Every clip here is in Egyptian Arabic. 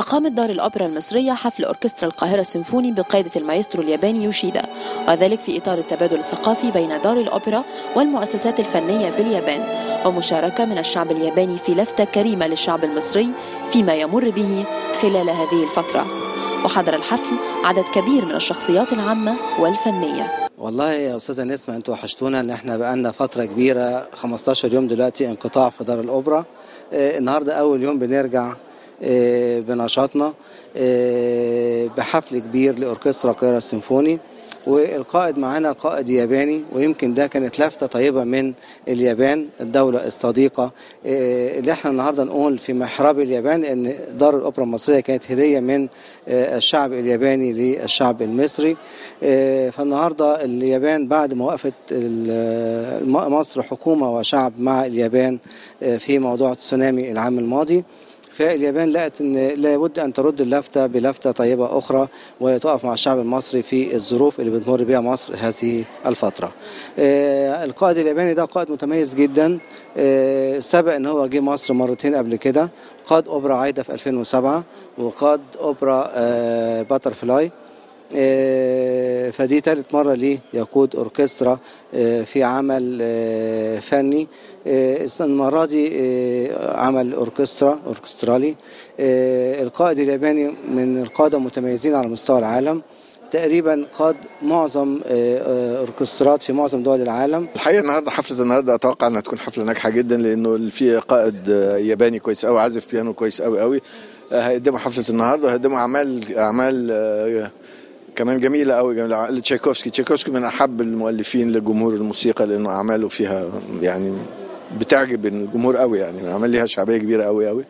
أقامت دار الأوبرا المصرية حفل أوركسترا القاهرة السيمفوني بقيادة المايسترو الياباني يوشيدا وذلك في إطار التبادل الثقافي بين دار الأوبرا والمؤسسات الفنية باليابان ومشاركة من الشعب الياباني في لفتة كريمة للشعب المصري فيما يمر به خلال هذه الفترة وحضر الحفل عدد كبير من الشخصيات العامة والفنية والله يا استاذه نسمه انتوا وحشتونا ان احنا بقالنا فتره كبيره 15 يوم دلوقتي انقطاع في دار الاوبرا آه النهارده اول يوم بنرجع آه بنشاطنا آه بحفل كبير لاوركسترا القاهره السيمفوني والقائد معانا قائد ياباني ويمكن ده كانت لفتة طيبة من اليابان الدولة الصديقة اللي احنا النهاردة نقول في محراب اليابان ان دار الأوبرا المصرية كانت هدية من الشعب الياباني للشعب المصري فالنهاردة اليابان بعد ما وقفت مصر حكومة وشعب مع اليابان في موضوع التسونامي العام الماضي فاليابان لقت ان لابد ان ترد اللفته بلفته طيبه اخرى وتقف مع الشعب المصري في الظروف اللي بتمر بها مصر هذه الفتره. آه القائد الياباني ده قائد متميز جدا آه سبق ان هو جه مصر مرتين قبل كده قاد اوبرا عايده في 2007 وقاد اوبرا آه باتر فلاي فدي ثالث مرة ليه يقود أوركسترا في عمل فني المرة دي عمل أوركسترا أوركسترالي القائد الياباني من القادة المتميزين على مستوى العالم تقريبا قاد معظم اوركسترات في معظم دول العالم الحقيقه النهارده حفله النهارده اتوقع انها تكون حفله ناجحه جدا لانه في قائد ياباني كويس قوي عازف بيانو كويس قوي قوي هيقدموا حفله النهارده هيقدموا اعمال اعمال كمان جميلة قوي جميلة تشايكوفسكي تشايكوفسكي من أحب المؤلفين لجمهور الموسيقى لأنه أعماله فيها يعني بتعجب الجمهور قوي يعني أعمال ليها شعبية كبيرة قوي قوي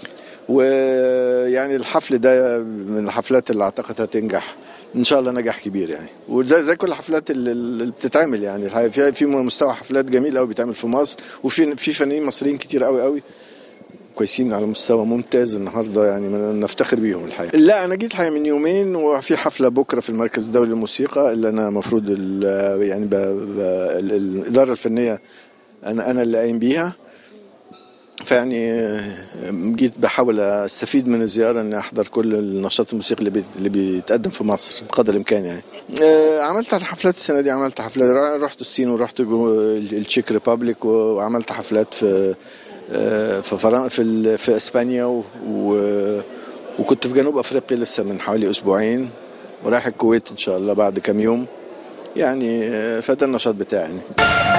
ويعني الحفل ده من الحفلات اللي أعتقد هتنجح ان شاء الله نجاح كبير يعني وزي زي كل الحفلات اللي بتتعمل يعني في في مستوى حفلات جميل قوي بيتعمل في مصر وفي في فنانين مصريين كتير قوي قوي كويسين على مستوى ممتاز النهارده يعني نفتخر بيهم الحقيقه. لا انا جيت الحقيقه من يومين وفي حفله بكره في المركز الدولي للموسيقى اللي انا المفروض يعني ب ب الاداره الفنيه انا انا اللي قايم بيها. فيعني جيت بحاول استفيد من الزياره اني احضر كل النشاط الموسيقي اللي, بي اللي بيتقدم في مصر بقدر الامكان يعني. عملت حفلات السنه دي عملت حفلات رحت الصين ورحت التشيك ريبابليك وعملت حفلات في في فرن... في في اسبانيا و... و... وكنت في جنوب افريقيا لسه من حوالي اسبوعين ورايح الكويت ان شاء الله بعد كام يوم يعني فده النشاط بتاعي يعني.